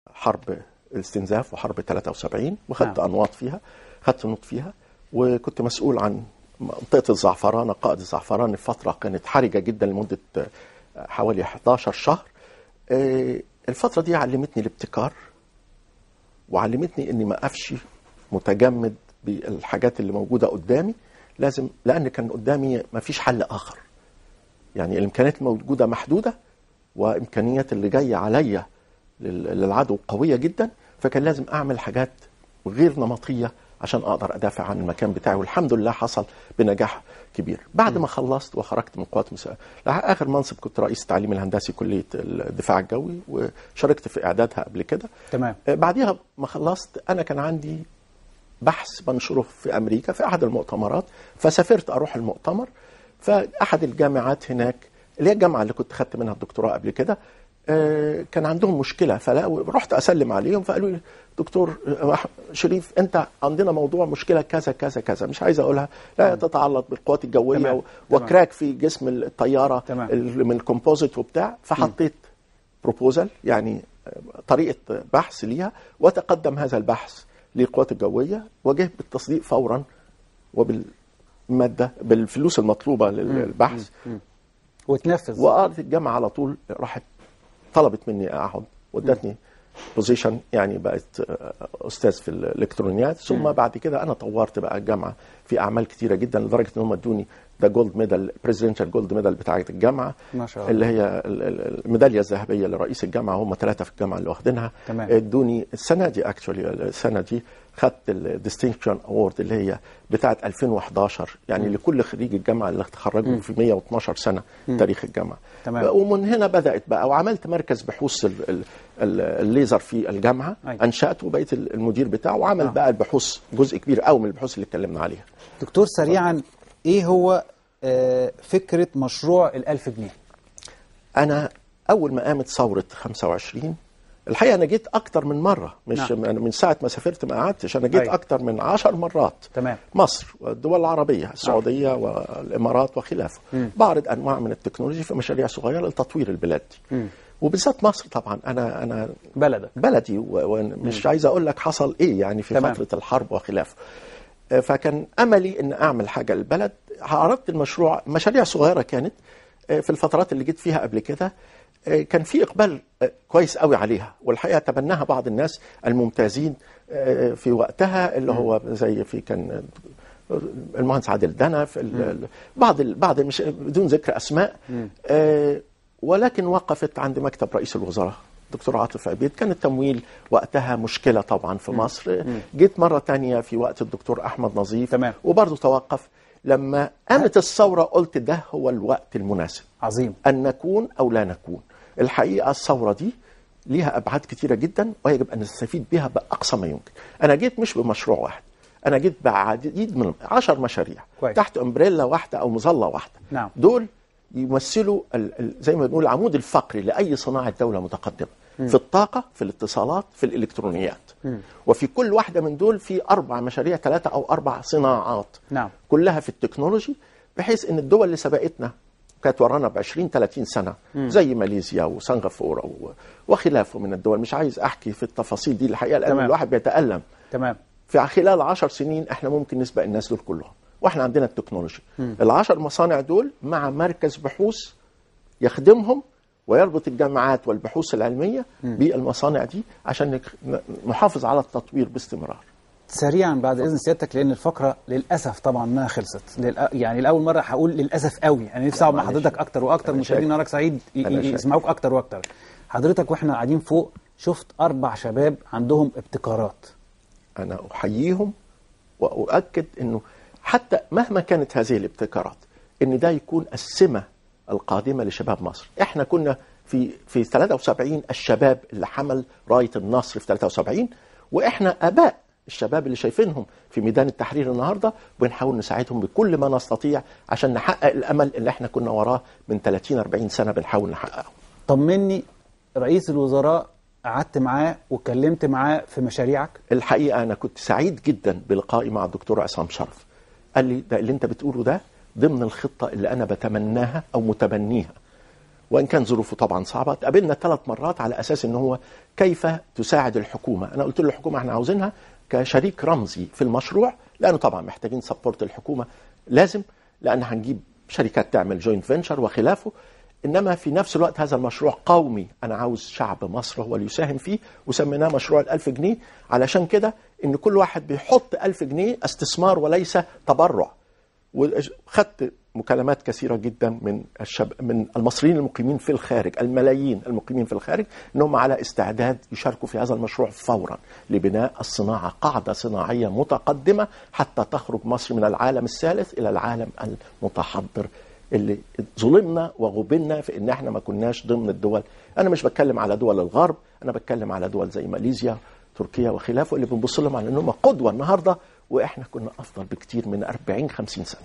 حرب الاستنزاف وحرب 73 وخدت نعم. انواط فيها خدت نوط فيها وكنت مسؤول عن منطقه الزعفرانه قائد الزعفران فتره كانت حرجه جدا لمده آه، حوالي 11 شهر آه، الفتره دي علمتني الابتكار وعلمتني اني ما اقفش متجمد بالحاجات اللي موجوده قدامي لازم لان كان قدامي ما فيش حل اخر يعني الامكانيات الموجوده محدوده وامكانيات اللي جايه عليا لل- للعدو قويه جدا فكان لازم اعمل حاجات غير نمطيه عشان اقدر ادافع عن المكان بتاعي والحمد لله حصل بنجاح كبير بعد ما خلصت وخرجت من قوات المساعدة اخر منصب كنت رئيس التعليم الهندسي كليه الدفاع الجوي وشاركت في اعدادها قبل كده تمام آه، بعديها ما خلصت انا كان عندي بحث بنشره في امريكا في احد المؤتمرات فسافرت اروح المؤتمر فاحد الجامعات هناك اللي هي الجامعه اللي كنت خدت منها الدكتوراه قبل كده آه، كان عندهم مشكله فلقوا رحت اسلم عليهم فقالوا لي دكتور آه، شريف انت عندنا موضوع مشكله كذا كذا كذا مش عايز اقولها لا تتعلق بالقوات الجويه تمام، و- تمام. وكراك في جسم الطياره تمام. ال- من الكومبوزيت وبتاع فحطيت بروبوزل يعني طريقه بحث ليها وتقدم هذا البحث للقوات الجويه وجه بالتصديق فورا وبالماده بالفلوس المطلوبه للبحث وتنفذ وقالت الجامعه على طول راحت طلبت مني اقعد وادتني بوزيشن يعني بقت آه، استاذ في الالكترونيات ثم بعد كده انا طورت بقى الجامعه في اعمال كتيره جدا لدرجه ان هم ادوني ده جولد ميدال بريزيدنشال جولد ميدال بتاعه الجامعه ما شاء الله اللي هي ال- ال- الميداليه الذهبيه لرئيس الجامعه هم ثلاثه في الجامعه اللي واخدينها تمام. ادوني السنه دي اكشولي السنه دي خدت الديستنكشن اوورد اللي هي بتاعه 2011 يعني لكل خريج الجامعه اللي تخرجوا في 112 سنه تاريخ الجامعه تمام. ومن هنا بدات بقى وعملت مركز بحوث ال- ال- ال- الليزر في الجامعه أيوة. انشاته وبقيت المدير بتاعه وعمل آه. بقى البحوث جزء كبير قوي من البحوث اللي اتكلمنا عليها دكتور سريعا ايه هو آه، فكره مشروع الألف جنيه انا اول ما قامت ثوره 25 الحقيقه انا جيت اكتر من مره مش نعم. نعم. من ساعه ما سافرت ما قعدتش انا جيت أيوة. اكتر من عشر مرات تمام مصر والدول العربيه السعوديه والامارات وخلافه بعرض انواع من التكنولوجيا في مشاريع صغيره لتطوير البلاد دي مم. وبالذات مصر طبعا انا انا بلدك بلدي و- ومش عايز اقول لك حصل ايه يعني في تمام. فتره الحرب وخلافه آه، فكان املي ان اعمل حاجه للبلد عرضت المشروع مشاريع صغيره كانت آه، في الفترات اللي جيت فيها قبل كده آه، كان في اقبال آه، كويس قوي عليها والحقيقه تبناها بعض الناس الممتازين آه، في وقتها اللي هو زي في كان المهندس عادل دنف ال- ال- بعض ال- بعض مش بدون ذكر اسماء آه، ولكن وقفت عند مكتب رئيس الوزراء دكتور عاطف عبيد كان التمويل وقتها مشكلة طبعا في مصر جيت مرة تانية في وقت الدكتور أحمد نظيف تمام. وبرضه توقف لما قامت الثورة قلت ده هو الوقت المناسب عظيم أن نكون أو لا نكون الحقيقة الثورة دي ليها أبعاد كتيرة جدا ويجب أن نستفيد بها بأقصى ما يمكن أنا جيت مش بمشروع واحد أنا جيت بعديد من عشر مشاريع كويس. تحت أمبريلا واحدة أو مظلة واحدة نعم. دول يمثلوا ال- ال- زي ما بنقول العمود الفقري لأي صناعة دولة متقدمة في الطاقة في الاتصالات في الإلكترونيات وفي كل واحدة من دول في أربع مشاريع ثلاثة أو أربع صناعات نعم كلها في التكنولوجي بحيث ان الدول اللي سبقتنا كانت ورانا ب 20 30 سنه زي ماليزيا وسنغافوره و- وخلافه من الدول مش عايز احكي في التفاصيل دي الحقيقه لان تمام. الواحد بيتالم تمام في خلال 10 سنين احنا ممكن نسبق الناس دول كلهم واحنا عندنا التكنولوجي العشر مصانع دول مع مركز بحوث يخدمهم ويربط الجامعات والبحوث العلميه بالمصانع دي عشان نك- نحافظ على التطوير باستمرار سريعا بعد اذن سيادتك لان الفقره للاسف طبعا ما خلصت للأ... يعني لاول مره هقول للاسف قوي انا نفسي اقعد مع معلش. حضرتك اكتر واكتر أنا مشاهدين شاكر. نهارك سعيد ي- أنا ي- شاكر. يسمعوك اكتر واكتر حضرتك واحنا قاعدين فوق شفت اربع شباب عندهم ابتكارات انا احييهم واؤكد انه حتى مهما كانت هذه الابتكارات ان ده يكون السمه القادمه لشباب مصر احنا كنا في في 73 الشباب اللي حمل رايه النصر في 73 واحنا اباء الشباب اللي شايفينهم في ميدان التحرير النهارده وبنحاول نساعدهم بكل ما نستطيع عشان نحقق الامل اللي احنا كنا وراه من 30 40 سنه بنحاول نحققه طمني رئيس الوزراء قعدت معاه واتكلمت معاه في مشاريعك الحقيقه انا كنت سعيد جدا بلقائي مع الدكتور عصام شرف قال لي ده اللي انت بتقوله ده ضمن الخطه اللي انا بتمناها او متبنيها وان كان ظروفه طبعا صعبه اتقابلنا ثلاث مرات على اساس ان هو كيف تساعد الحكومه انا قلت له الحكومه احنا عاوزينها كشريك رمزي في المشروع لانه طبعا محتاجين سبورت الحكومه لازم لان هنجيب شركات تعمل جوينت فينشر وخلافه انما في نفس الوقت هذا المشروع قومي انا عاوز شعب مصر هو اللي يساهم فيه وسميناه مشروع الألف جنيه علشان كده ان كل واحد بيحط ألف جنيه استثمار وليس تبرع وخدت مكالمات كثيره جدا من الشب... من المصريين المقيمين في الخارج الملايين المقيمين في الخارج انهم على استعداد يشاركوا في هذا المشروع فورا لبناء الصناعه قاعده صناعيه متقدمه حتى تخرج مصر من العالم الثالث الى العالم المتحضر اللي ظلمنا وغبنا في ان احنا ما كناش ضمن الدول انا مش بتكلم على دول الغرب انا بتكلم على دول زي ماليزيا تركيا وخلافه اللي بنبص لهم على انهم قدوه النهارده واحنا كنا افضل بكتير من 40 50 سنه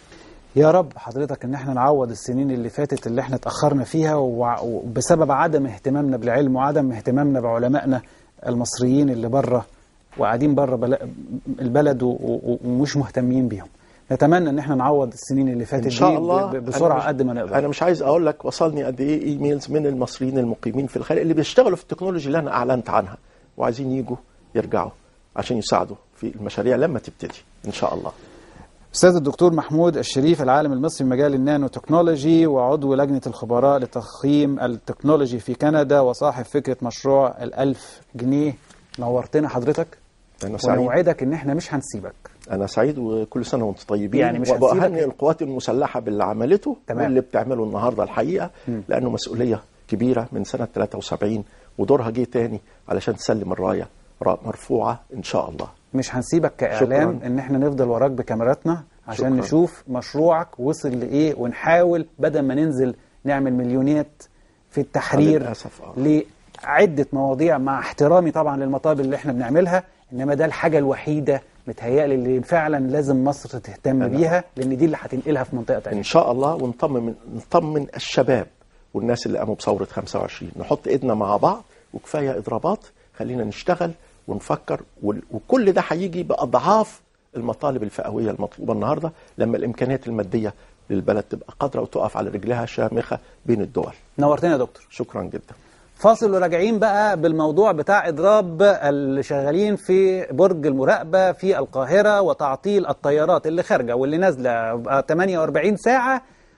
يا رب حضرتك ان احنا نعوض السنين اللي فاتت اللي احنا اتاخرنا فيها وع- وبسبب عدم اهتمامنا بالعلم وعدم اهتمامنا بعلمائنا المصريين اللي بره وقاعدين بره بل- البلد و- و- ومش مهتمين بيهم نتمنى ان احنا نعوض السنين اللي فاتت ان شاء دي الله ب- ب- أنا بسرعه مش- قد ما نقدر انا مش عايز اقول لك وصلني قد ايه ايميلز من المصريين المقيمين في الخارج اللي بيشتغلوا في التكنولوجي اللي انا اعلنت عنها وعايزين يجوا يرجعوا عشان يساعدوا في المشاريع لما تبتدي ان شاء الله استاذ الدكتور محمود الشريف العالم المصري في مجال النانو تكنولوجي وعضو لجنه الخبراء لتقييم التكنولوجي في كندا وصاحب فكره مشروع الألف جنيه نورتنا حضرتك انا سعيد ونوعدك ان احنا مش هنسيبك انا سعيد وكل سنه وانتم طيبين يعني مش وبهنئ هنسيبك. القوات المسلحه باللي عملته تمام. واللي بتعمله النهارده الحقيقه لانه مسؤوليه كبيره من سنه 73 ودورها جه تاني علشان تسلم الرايه را- مرفوعه ان شاء الله مش هنسيبك كاعلام شكراً. ان احنا نفضل وراك بكاميراتنا عشان شكراً. نشوف مشروعك وصل لايه ونحاول بدل ما ننزل نعمل مليونيات في التحرير للأسف، آه. لعده مواضيع مع احترامي طبعا للمطالب اللي احنا بنعملها انما ده الحاجه الوحيده متهيألي اللي فعلا لازم مصر تهتم بيها لان دي اللي هتنقلها في منطقه تانية ان شاء الله ونطمن نطمن الشباب والناس اللي قاموا بثوره 25 نحط ايدنا مع بعض وكفايه اضرابات خلينا نشتغل ونفكر وال- وكل ده هيجي باضعاف المطالب الفئويه المطلوبه النهارده لما الامكانيات الماديه للبلد تبقى قادره وتقف على رجلها شامخه بين الدول نورتنا يا دكتور شكرا جدا فاصل وراجعين بقى بالموضوع بتاع إضراب اللي شغالين في برج المراقبة في القاهرة وتعطيل الطيارات اللي خارجة واللي نازلة بقى 48 ساعة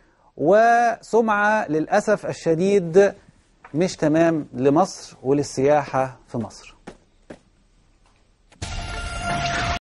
وسمعة للأسف الشديد مش تمام لمصر وللسياحة في مصر